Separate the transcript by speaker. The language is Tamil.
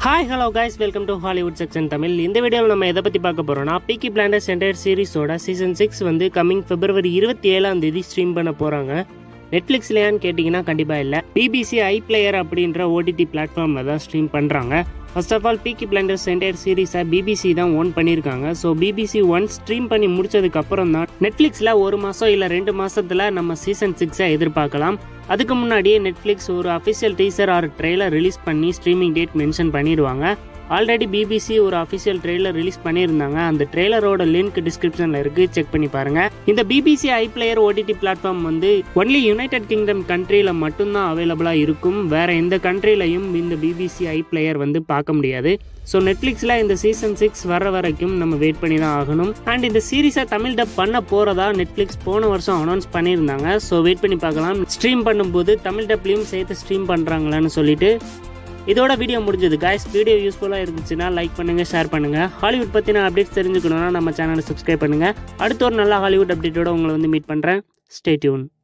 Speaker 1: hi hello guys welcome to Hollywood section Tamil இந்த வீடியோவில் நம்ம எதை பற்றி பார்க்க போகிறோம்னா பீக்கி பிளாண்டர்ஸ் என்டையர் சீரிஸோட சீசன் சிக்ஸ் வந்து கம்மிங் பிப்ரவரி இருபத்தி ஏழாம் தேதி ஸ்ட்ரீம் பண்ண போகிறாங்க நெட்ஃப்ளிக்ஸ்லையான்னு கேட்டிங்கன்னா கண்டிப்பாக இல்லை பிபிசி ஐ பிளேயர் அப்படின்ற ஓடிடி பிளாட்ஃபார்மில் தான் ஸ்ட்ரீம் பண்ணுறாங்க first of all Peaky Blinders entire சீரிஸை பிபிசி தான் ஓன் பண்ணியிருக்காங்க ஸோ பிபிசி ஒன் ஸ்ட்ரீம் பண்ணி முடிச்சதுக்கு அப்புறம் தான் நெட்ஃப்ளிக்ஸில் ஒரு மாதம் இல்லை ரெண்டு மாதத்தில் நம்ம சீசன் சிக்ஸை எதிர்பார்க்கலாம் அதுக்கு முன்னாடியே நெட்ஃப்ளிக்ஸ் ஒரு official teaser or trailer release பண்ணி ஸ்ட்ரீமிங் டேட் மென்ஷன் பண்ணிடுவாங்க ஆல்ரெடி பிபிசி ஒரு அஃபிஷியல் ட்ரெய்லர் ரிலீஸ் பண்ணியிருந்தாங்க அந்த ட்ரெய்லரோட லிங்க் டிஸ்கிரிப்ஷனில் இருக்குது செக் பண்ணி பாருங்க இந்த BBC iPlayer OTT platform வந்து ஒன்லி யுனைடெட் கிங்டம் கண்ட்ரியில் மட்டும்தான் அவைலபிளாக இருக்கும் வேற எந்த கண்ட்ரிலையும் இந்த பிபிசி ஐ பிளேயர் வந்து பார்க்க முடியாது ஸோ நெட்ஃப்ளிக்ஸில் இந்த சீசன் சிக்ஸ் வர வரைக்கும் நம்ம வெயிட் பண்ணி தான் ஆகணும் அண்ட் இந்த சீரிஸை தமிழ் டப் பண்ண போகிறதா நெட்ஃப்ளிக்ஸ் போன வருஷம் அனௌன்ஸ் பண்ணியிருந்தாங்க ஸோ வெயிட் பண்ணி பார்க்கலாம் ஸ்ட்ரீம் பண்ணும்போது தமிழ் டப்லையும் சேர்த்து ஸ்ட்ரீம் பண்ணுறாங்களான்னு சொல்லிட்டு இதோட வீடியோ முடிஞ்சது காய்ஸ் வீடியோ யூஸ்ஃபுல்லாக இருந்துச்சுன்னா லைக் பண்ணுங்கள் ஷேர் பண்ணுங்கள் ஹாலிவுட் பற்றின அப்டேட்ஸ் தெரிஞ்சுக்கணுன்னா நம்ம சேனலை சப்ஸ்கிரைப் பண்ணுங்கள் அடுத்த ஒரு நல்ல ஹாலிவுட் அப்டேட்டோட உங்களை வந்து மீட் பண்ணுறேன் ஸ்டே டியூன்